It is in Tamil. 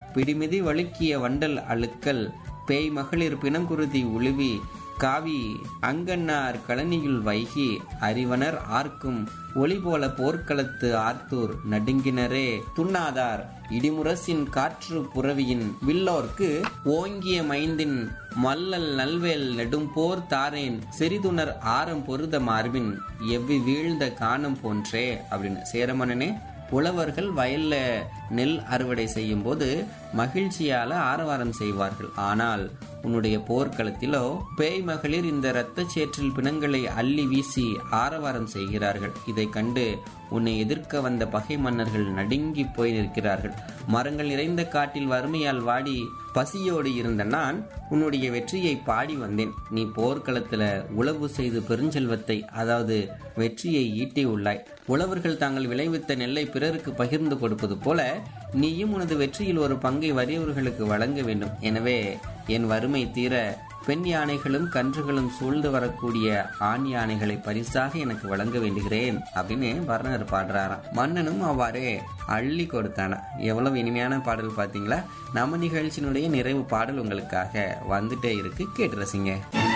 பிடிமிதி வழுக்கிய வண்டல் அழுக்கல் பேய் மகளிர் பிணங்குருதி உழுவி காவி அங்கன்னார் கழனியுள் வைகி அறிவனர் ஆர்க்கும் ஒளி போல போர்க்களத்து ஆர்த்தூர் நடுங்கினரே துண்ணாதார் இடிமுரசின் காற்று புறவியின் வில்லோர்க்கு ஓங்கிய மைந்தின் மல்லல் நல்வேல் நெடும்போர் தாரேன் சிறிதுணர் ஆரம் பொருத மார்பின் எவ்வி வீழ்ந்த காணம் போன்றே அப்படின்னு சேரமன்னனே உழவர்கள் வயல்ல நெல் அறுவடை செய்யும் போது மகிழ்ச்சியால ஆரவாரம் செய்வார்கள் ஆனால் உன்னுடைய போர்க்களத்திலோ பேய் மகளிர் இந்த இரத்த சேற்றில் பிணங்களை அள்ளி வீசி ஆரவாரம் செய்கிறார்கள் இதை கண்டு உன்னை எதிர்க்க வந்த பகை மன்னர்கள் நடுங்கி போய் நிற்கிறார்கள் மரங்கள் நிறைந்த காட்டில் வறுமையால் வாடி பசியோடு இருந்த நான் உன்னுடைய வெற்றியை பாடி வந்தேன் நீ போர்க்களத்துல உழவு செய்து பெருஞ்செல்வத்தை அதாவது வெற்றியை ஈட்டி உள்ளாய் உழவர்கள் தாங்கள் விளைவித்த நெல்லை பிறருக்கு பகிர்ந்து கொடுப்பது போல நீயும் உனது வெற்றியில் ஒரு பங்கை வறியவர்களுக்கு வழங்க வேண்டும் எனவே என் வறுமை தீர பெண் யானைகளும் கன்றுகளும் சூழ்ந்து வரக்கூடிய ஆண் யானைகளை பரிசாக எனக்கு வழங்க வேண்டுகிறேன் அப்படின்னு வர்ணர் பாடுறாராம் மன்னனும் அவ்வாறே அள்ளி கொடுத்தானா எவ்வளவு இனிமையான பாடல் பார்த்தீங்களா நம்ம நிகழ்ச்சியினுடைய நிறைவு பாடல் உங்களுக்காக வந்துட்டே இருக்கு கேட்டு ரசிங்க